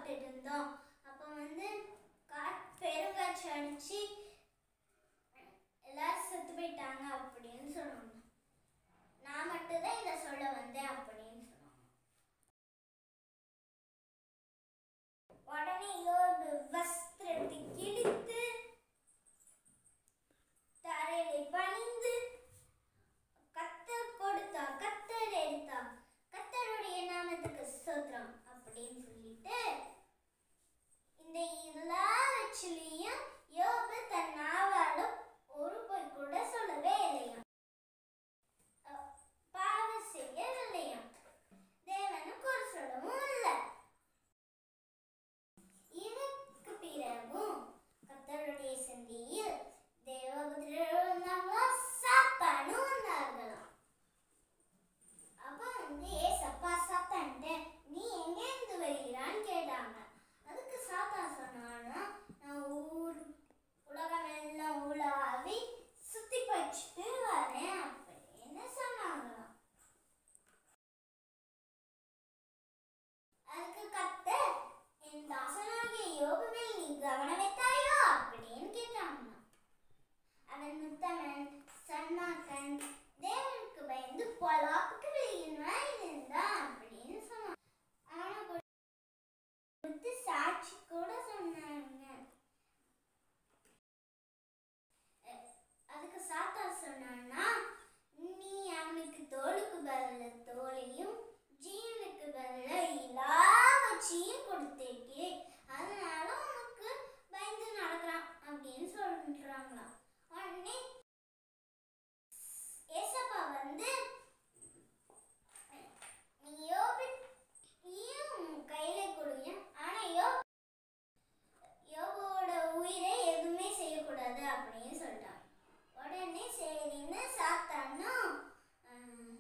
சாப்பிட்டுட்டு இருந்தோம் அப்போ வந்து கா பெருங்காய்ச்சி அடிச்சு எல்லாரும் செத்து போயிட்டாங்க அப்படின்னு சொன்னாங்க நான் மட்டும்தான் இதை சொல்ல வந்தேன் அப்படின்னு சொன்னாங்க உடனே யோபு வஸ்திரத்தை கிழித்து தரையிலே பணிந்து கத்தர் கொடுத்தா கத்தர் எடுத்தா கத்தருடைய நாமத்துக்கு ஸ்தோத்திரம் அப்படின்னு சொல்லிட்டு இந்த எல்லா வச்சுலையும் யோபு தன் நாவாலும் ஒரு பொய் கூட சொல்லவே இல்லையா அஹ் பாவம் செய்யவில்லையா தேவனுக்கு ஒரு சொல்லவும் இல்லை இதற்கு பிறகும் கத்தருடைய சந்தியில் தேவபுத்திரர் வந்தாங்களா சாத்தானு வந்தார்களாம் அப்ப வந்து ஏசப்பா சாத்தான்ட்டு நீ எங்க இருந்து வருகிறான்னு கேட்டாங்க அதுக்கு சாத்தான் சொன்னானா நான் ஊர் உலகம் எல்லாம் உலாவி சுத்தி படிச்சுட்டு வரேன் அப்படின்னு சொன்னாங்களாம் அதுக்கு கத்தர் என் தாசனாகிய யோபுவில் நீ கவனம் வைத்தாயோ அப்படின்னு கேட்டாங்களாம் அவன் முத்தமன் சன்மார்க்கன் தேவனுக்கு பயந்து பொலாப்புக்கு வெளியினாய் இருந்தான் அப்படின்னு சொன்னான் அவனை கொடுத்து சாட்சி கூட சொன்னாங்க அஹ் அதுக்கு சாத்தா சொன்னான்னா நீ அவனுக்கு தோலுக்கு பதில தோலையும் ஜீவனுக்கு பதில எல்லாவற்றையும் கொடுத்துருக்கே அதனால உனக்கு பயந்து நடக்கிறான் அப்படின்னு சொல்றாங்களாம் உடனே ஏசப்பா வந்து நீ யோபையும் கையில கொடுங்க ஆனா யோ யோபோட உயிரை எதுவுமே செய்யக்கூடாது அப்படின்னு சொல்லிட்டான் உடனே சரின்னு சாத்தானும் ஆஹ்,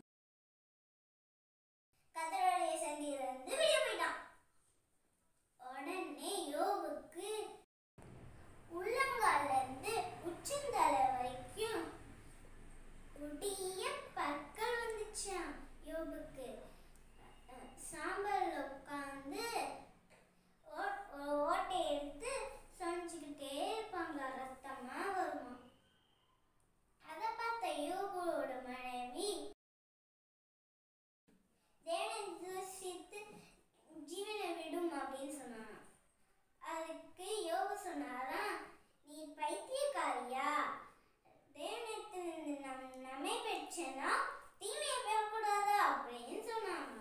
கத்தருடைய சந்தியில இருந்து வெளியே போயிட்டான் உடனே யோபுக்கு உள்ளங்கால்ல இருந்து உச்சந்தலை வரைக்கும் ஒடிய பற்கள் வந்துச்சாம் யோபுக்கு அஹ் சாம்பல்ல உட்காந்து ஓட்டை எடுத்து சொரிஞ்சுக்கிட்டே இருப்பாங்க ரத்தமா வருமா அதை பார்த்த யோபுவோட மனைவி தேவனை தூஷித்து ஜீவனை விடும் அப்படின்னு சொன்னாங்க அதுக்கு யோபு சொன்னாராம் நீ பைத்தியக்காரியா தேவனத்திலிருந்து நம் நம்மை பெற்றனா தீமையை பெறக்கூடாதா அப்படின்னு சொன்னாங்க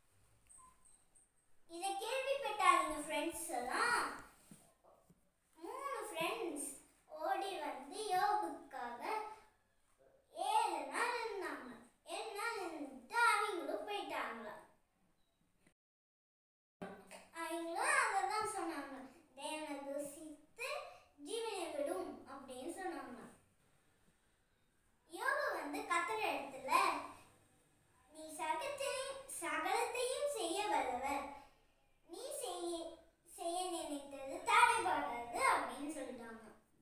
இதை கேள்விப்பட்டாங்க ஃப்ரெண்ட்ஸ் எல்லாம் மூணு ஃப்ரெண்ட்ஸ் ஓடி வந்து யோபுக்காக ஏழு நாள் இருந்தாங்க ஏழு நாள் இருந்துட்டு அவங்களும் போயிட்டாங்களா அவங்களும் அதை தான் சொன்னாங்க தேவனை தூசித்து ஜீவனை விடும் அப்படின்னு சொன்னாங்க யோபு வந்து கத்துற இடத்துல நீ சகத்தையும் சகலத்தையும் செய்ய வல்லவர் நீ செய்ய செய்ய நினைத்தது தடைபடாது அப்படின்னு சொல்லிட்டாங்க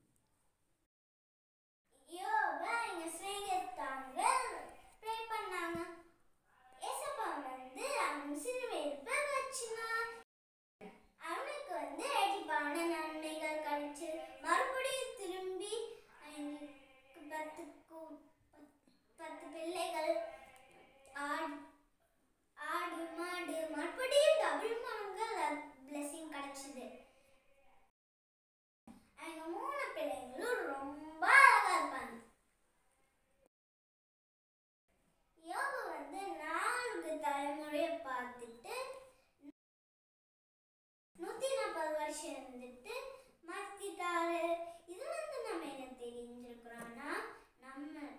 யோப எங்க சிநேகித்தாங்க ப்ரே பண்ணாங்க ஏசப்பா வந்து அவன் சிறுவேற்ப வச்சினான் அவனுக்கு வந்து அடிப்பான நன்மைகள் கிடைச்சு மறுபடியும் திரும்பி அவனுக்கு பத்து கு- பத்து பிள்ளைகள் ஆடு ஆடு மாடு மறுபடியும் டபுள் மடங்கு பிளெஸிங் கிடைச்சது அவங்க மூணு பிள்ளைங்களும் ரொம்ப அழகா இருப்பாங்க யோபு வந்து நான்கு தலைமுறையை பார்த்துட்டு நூத்தி நாற்பது வருஷம் இருந்துட்டு மாத்திட்டாரு இதுல இருந்து நம்ம என்ன தெரிஞ்சிருக்கிறோம்னா நம்ம